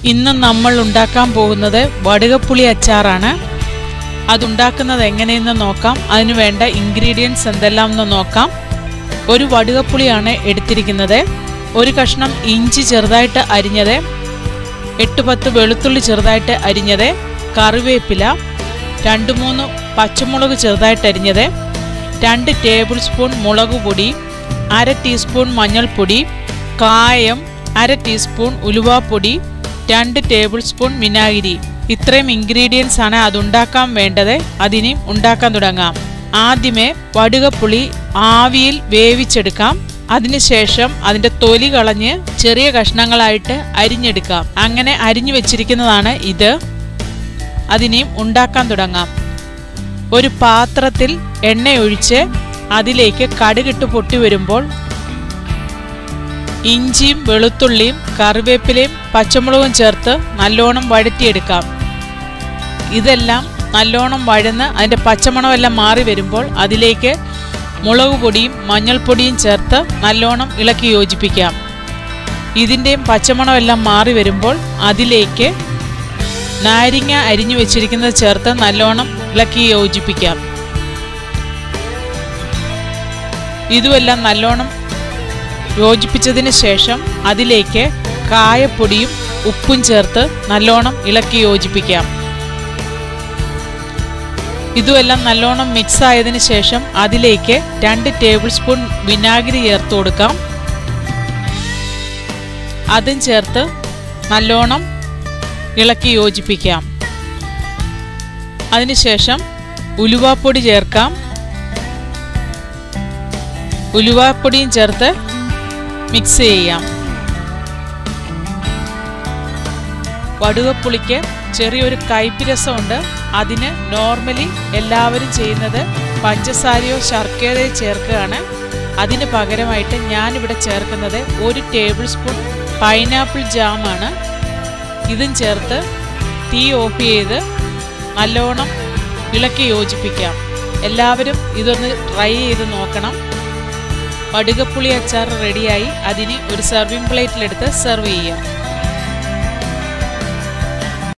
ഇന്ന് നമ്മൾ ഉണ്ടാക്കാൻ പോകുന്നത് വടുകപ്പുളി അച്ചാറാണ് അതുണ്ടാക്കുന്നത് എങ്ങനെയെന്ന് നോക്കാം അതിന് വേണ്ട ഇൻഗ്രീഡിയൻസ് എന്തെല്ലാം എന്ന് നോക്കാം ഒരു വടുകപ്പുളിയാണ് എടുത്തിരിക്കുന്നത് ഒരു കഷ്ണം ഇഞ്ചി ചെറുതായിട്ട് അരിഞ്ഞത് എട്ട് പത്ത് വെളുത്തുള്ളി ചെറുതായിട്ട് അരിഞ്ഞത് കറിവേപ്പില രണ്ട് മൂന്ന് പച്ചമുളക് ചെറുതായിട്ട് അരിഞ്ഞത് രണ്ട് ടേബിൾ സ്പൂൺ മുളക് പൊടി അര ടീസ്പൂൺ മഞ്ഞൾപ്പൊടി കായം അര ടീസ്പൂൺ ഉലുവാപ്പൊടി രണ്ട് ടേബിൾ സ്പൂൺ വിനാഗിരി ഇത്രയും ഇൻഗ്രീഡിയൻസ് ആണ് അതുണ്ടാക്കാൻ വേണ്ടത് അതിന് ഉണ്ടാക്കാൻ തുടങ്ങാം ആദ്യമേ വടുകപ്പുളി ആവിയിൽ വേവിച്ചെടുക്കാം അതിനുശേഷം അതിൻ്റെ തൊലി കളഞ്ഞ് ചെറിയ കഷ്ണങ്ങളായിട്ട് അരിഞ്ഞെടുക്കാം അങ്ങനെ അരിഞ്ഞു വെച്ചിരിക്കുന്നതാണ് ഇത് അതിനെയും ഉണ്ടാക്കാൻ തുടങ്ങാം ഒരു പാത്രത്തിൽ എണ്ണയൊഴിച്ച് അതിലേക്ക് കടുകിട്ട് പൊട്ടി വരുമ്പോൾ ഇഞ്ചിയും വെളുത്തുള്ളിയും കറിവേപ്പിലയും പച്ചമുളകും ചേർത്ത് നല്ലോണം വഴറ്റിയെടുക്കാം ഇതെല്ലാം നല്ലോണം വഴന്ന് അതിൻ്റെ പച്ചമണമെല്ലാം മാറി വരുമ്പോൾ അതിലേക്ക് മുളക് പൊടിയും മഞ്ഞൾപ്പൊടിയും ചേർത്ത് നല്ലോണം ഇളക്കി യോജിപ്പിക്കാം ഇതിൻ്റെയും പച്ചമണമെല്ലാം മാറി വരുമ്പോൾ അതിലേക്ക് നാരിങ്ങ അരിഞ്ഞു വെച്ചിരിക്കുന്നത് ചേർത്ത് നല്ലോണം ഇളക്കി യോജിപ്പിക്കാം ഇതുമെല്ലാം നല്ലോണം യോജിപ്പിച്ചതിന് ശേഷം അതിലേക്ക് കായപ്പൊടിയും ഉപ്പും ചേർത്ത് നല്ലോണം ഇളക്കി യോജിപ്പിക്കാം ഇതുമെല്ലാം നല്ലോണം മിക്സ് ആയതിനു ശേഷം അതിലേക്ക് രണ്ട് ടേബിൾ സ്പൂൺ വിനാഗിരി ചേർത്ത് കൊടുക്കാം അതും ചേർത്ത് നല്ലോണം ഇളക്കി യോജിപ്പിക്കാം അതിനുശേഷം ഉലുവാപ്പൊടി ചേർക്കാം ഉലുവാപ്പൊടിയും ചേർത്ത് മിക്സ് ചെയ്യാം വടുകപ്പുളിക്ക് ചെറിയൊരു കയ്പ് രസമുണ്ട് അതിന് നോർമലി എല്ലാവരും ചെയ്യുന്നത് പഞ്ചസാരയോ ശർക്കരയോ ചേർക്കുകയാണ് അതിന് പകരമായിട്ട് ഞാനിവിടെ ചേർക്കുന്നത് ഒരു ടേബിൾ സ്പൂൺ പൈനാപ്പിൾ ജാമാണ് ഇതും ചേർത്ത് തീ ഓഫ് ചെയ്ത് നല്ലോണം ഇളക്കി യോജിപ്പിക്കാം എല്ലാവരും ഇതൊന്ന് ട്രൈ ചെയ്ത് നോക്കണം വടുകപ്പുളി അച്ചാർ റെഡിയായി അതിന് ഒരു സെർവിങ് പ്ലേറ്റിലെടുത്ത് സെർവ് ചെയ്യാം